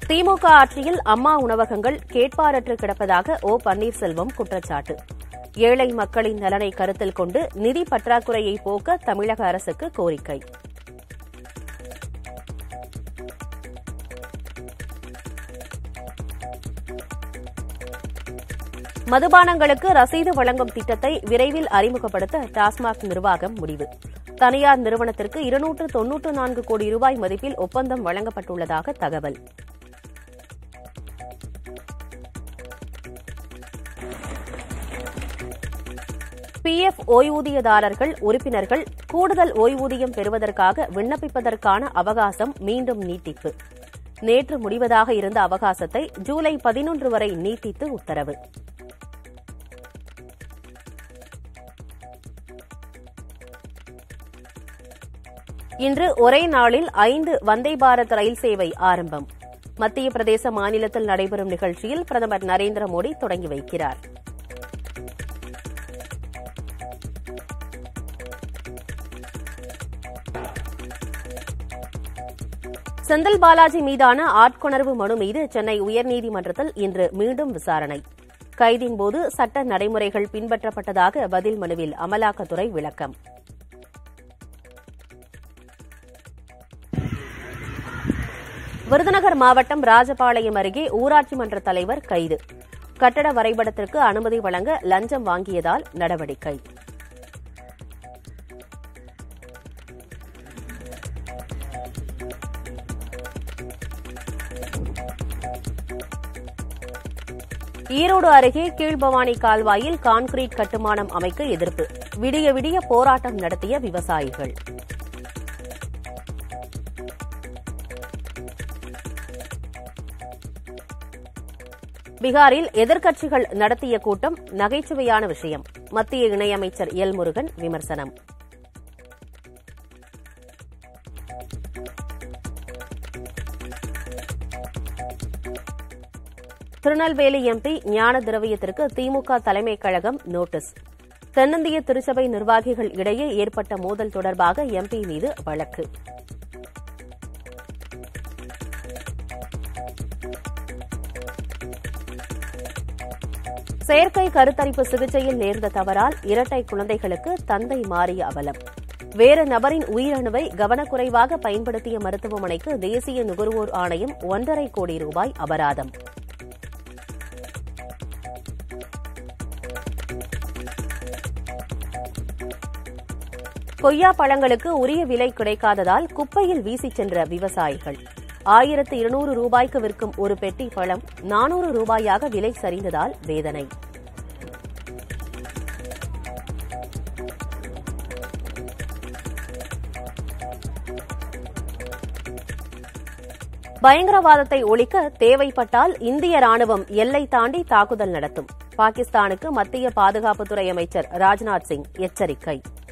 திமுக ஆட்சியில் அம்மா உணவகங்கள் கேட்பாரற்று கிடப்பதாக ஓ பன்னீர்செல்வம் குற்றச்சாட்டு ஏழை மக்களின் நலனை கருத்தில் கொண்டு நிதி பற்றாக்குறையை போக்க தமிழக அரசுக்கு கோரிக்கை மதுபானங்களுக்கு ரசீது வழங்கும் திட்டத்தை விரைவில் அறிமுகப்படுத்த டாஸ்மாக் நிர்வாகம் முடிவு தனியார் நிறுவனத்திற்கு இருநூற்று தொன்னூற்று நான்கு கோடி ரூபாய் மதிப்பில் ஒப்பந்தம் வழங்கப்பட்டுள்ளதாக தகவல் பிஎஃப் ஓய்வூதியதாரர்கள் உறுப்பினர்கள் கூடுதல் ஓய்வூதியம் பெறுவதற்காக விண்ணப்பிப்பதற்கான அவகாசம் மீண்டும் நீட்டிப்பு நேற்று முடிவதாக இருந்த அவகாசத்தை ஜூலை பதினொன்று வரை நீட்டித்து உத்தரவு இன்று ஒரே நாளில் ஐந்து வந்தே பாரத் ரயில் சேவை ஆரம்பம் மத்திய பிரதேச மாநிலத்தில் நடைபெறும் நிகழ்ச்சியில் பிரதமர் நரேந்திர மோடி தொடங்கி வைக்கிறார் செந்தில் பாலாஜி மீதான ஆட்கொணர்வு மனு மீது சென்னை உயர்நீதிமன்றத்தில் இன்று மீண்டும் விசாரணை கைதின் போது சட்ட நடைமுறைகள் பின்பற்றப்பட்டதாக பதில் மனுவில் அமலாக்கத்துறை விளக்கம் விருதுநகர் மாவட்டம் ராஜபாளையம் அருகே ஊராட்சி மன்ற தலைவர் கைது கட்டட வரைபடத்திற்கு அனுமதி வழங்க லஞ்சம் வாங்கியதால் நடவடிக்கை ஈரோடு அருகே கீழ்பவானி கால்வாயில் கான்கிரீட் கட்டுமானம் அமைக்க எதிர்ப்பு விடிய விடிய போராட்டம் நடத்திய விவசாயிகள் பீகாரில் எதிர்க்கட்சிகள் நடத்திய கூட்டம் நகைச்சுவையான விஷயம் மத்திய இணையமைச்சர் எல் முருகன் விமர்சனம் திருநெல்வேலி எம்பி ஞான திரவியத்திற்கு திமுக தலைமைக் கழகம் நோட்டீஸ் தென்னிந்திய திருச்சபை நிர்வாகிகள் இடையே ஏற்பட்ட மோதல் தொடர்பாக எம்பி மீது வழக்கு செயற்கை கருத்தரிப்பு சிகிச்சையில் நேர்ந்த தவறால் இரட்டை குழந்தைகளுக்கு தந்தை மாறிய அவலம் வேறு நபரின் உயிரணுவை கவனக்குறைவாக பயன்படுத்திய மருத்துவமனைக்கு தேசிய நுகர்வோர் ஆணையம் ஒன்றரை கோடி ரூபாய் அபராதம் கொய்யா பழங்களுக்கு உரிய விலை கிடைக்காததால் குப்பையில் வீசிச் சென்ற விவசாயிகள் ஆயிரத்து இருநூறு ரூபாய்க்கு விற்கும் ஒரு பெட்டி பழம் நானூறு ரூபாயாக விலை சரிந்ததால் வேதனை பயங்கரவாதத்தை ஒழிக்க தேவைப்பட்டால் இந்திய ராணுவம் எல்லை தாண்டி தாக்குதல் நடத்தும் பாகிஸ்தானுக்கு மத்திய பாதுகாப்புத்துறை அமைச்சர் ராஜ்நாத் சிங் எச்சரிக்கை